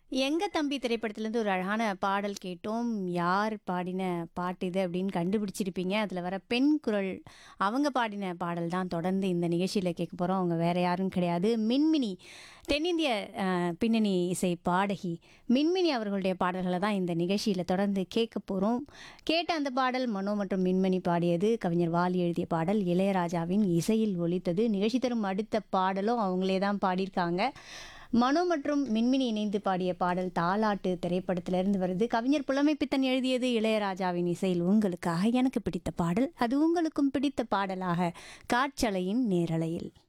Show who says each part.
Speaker 1: எங்க தம்பி திரைப்படத்துலேருந்து ஒரு அழகான பாடல் கேட்டோம் யார் பாடின பாட்டு இது அப்படின்னு கண்டுபிடிச்சிருப்பீங்க அதில் வர பெண் குரல் அவங்க பாடின பாடல் தான் தொடர்ந்து இந்த நிகழ்ச்சியில் கேட்க போகிறோம் அவங்க வேற யாரும் கிடையாது மின்மினி தென்னிந்திய அஹ், பின்னணி இசை பாடகி மின்மினி அவர்களுடைய பாடல்களை தான் இந்த நிகழ்ச்சியில் தொடர்ந்து கேட்க போகிறோம் கேட்ட அந்த பாடல் மனோ மற்றும் மின்மினி பாடியது கவிஞர் வாலி எழுதிய பாடல் இளையராஜாவின் இசையில் ஒலித்தது நிகழ்ச்சி தரும் அடுத்த பாடலும் அவங்களே தான் பாடியிருக்காங்க மனோ மற்றும் மின்மினி இணைந்து பாடிய பாடல் தாலாட்டு திரைப்படத்திலிருந்து வருது கவிஞர் புலமைப்பித்தன் எழுதியது இளையராஜாவின் இசையில் உங்களுக்காக எனக்கு பிடித்த பாடல் அது உங்களுக்கும் பிடித்த பாடலாக காற்றலையின் நேரலையில்